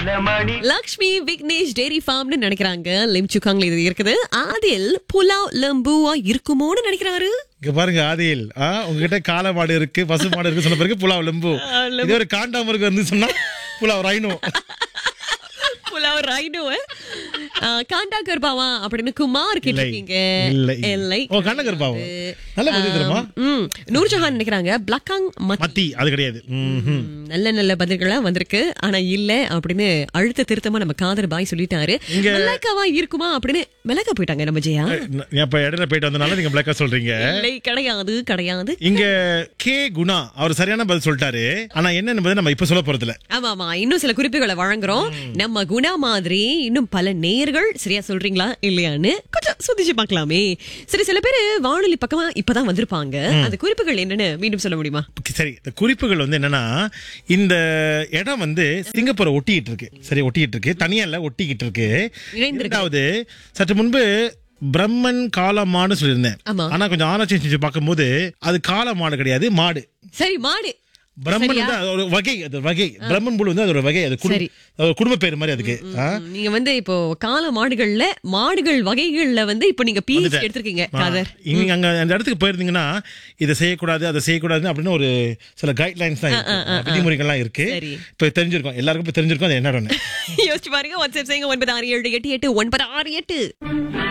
நீலமணி லக்ஷ்மி விக்னேஷ் டேரி ஃபார்ம்னு நினைக்கிறாங்க லிம்சுக்காங்ல இது இருக்குது அதில் புலாவ் லம்புவா இருக்குமோன்னு நினைக்கிறாரு இங்க பாருங்க ஆதியில் ஆ, உங்ககிட்ட காளை மாடு இருக்கு பசு மாடு இருக்கு சொன்ன பிறகு புலாவ் லெம்பு இதே ஒரு காண்டாமருக்கு வந்து சொன்னா புலாவ் ரைனோ புலாவ் ரைனோ காண்டா கர்பாவா அப்படின்னு குமார் கேட்டிருக்கீங்க இல்லை இல்லை ஓ கண்ணகர் பாவம் நல்ல பதில் தெரியுமா ம் நூர்ஜஹான் நினைக்கிறாங்க பிளக்காங் மத்தி மத்தி அது கிடையாது ம்ஹும். ம், நல்ல நல்ல பதில்களா வந்திருக்கு ஆனா இல்ல அப்படின்னு அழுத்த திருத்தமா நம்ம காதர் பாய் சொல்லிட்டாரு இங்க- மிளகாவா இருக்குமா அப்படின்னு மிளகா போயிட்டாங்க நம்ம ஜெயா நான் இப்ப இடையில போயிட்டு வந்தனால நீங்க பிளாக்கா சொல்றீங்க இல்லை கிடையாது கிடையாது இங்க கே குணா அவர் சரியான பதில் சொல்லிட்டாரு ஆனா என்ன என்பதை நம்ம இப்ப சொல்ல போறது இல்ல ஆமா ஆமா இன்னும் சில குறிப்புகளை வழங்குறோம் நம்ம குணா மாதிரி இன்னும் பல நேர்கள் சரியா சொல்றீங்களா இல்லையான்னு கொஞ்சம் சுதிச்சு பார்க்கலாமே சரி சில பேர் வானொலி பக்கமா இப்பதான் வந்திருப்பாங்க அந்த குறிப்புகள் என்னன்னு மீண்டும் சொல்ல முடியுமா சரி இந்த குறிப்புகள் வந்து என்னன்னா இந்த இடம் வந்து சிங்கப்பூரை ஒட்டிக்கிட்டு இருக்கு சரி ஒட்டிக்கிட்டு இருக்கு தனியா இல்ல ஒட்டிக்கிட்டு இருக்கு இணைந்திருக்கு. இரண்டாவது சற்று முன்பு பிரம்மன் காலமாடு சொல்லியிருந்தேன் ஆமா. ஆனா கொஞ்சம் ஆராய்ச்சி செஞ்சு பார்க்கும்போது அது காளை மாடு கிடையாது மாடு சரி மாடு பிரம்மன் சரியா? வந்து அது ஒரு வகை அது ஒரு வகை பிரம்மன் புல் வந்து அது ஒரு வகை அது குடும்ப- சரி. அது ஒரு குடும்ப பேர் மாதிரி அதுக்கு ஆ? ம், நீங்க வந்து இப்போ கால மாடுகள்ல மாடுகள் வகைகள்ல வந்து இப்போ நீங்க பீஸ் வந்துட்டேன். எடுத்திருக்கீங்க ஆ, காதர் நீங்க அங்க அந்த இடத்துக்கு போயிருந்தீங்கன்னா இதை செய்யக்கூடாது அதை செய்யக்கூடாது அப்படின்னு ஒரு சில கைட்லைன்ஸ் தான் இருக்கு. விதிமுறைகள்லாம் இருக்கு சரி. இப்ப தெரிஞ்சிருக்கும் எல்லாருக்கும் இப்ப தெரிஞ்சிருக்கும் அது என்னன்னு யோசிச்சு பாருங்க வாட்ஸ்அப் செய்யுங்க ஒன்பது ஆறு ஏழு எட்டு எட்டு ஒன்பது ஆறு எட்டு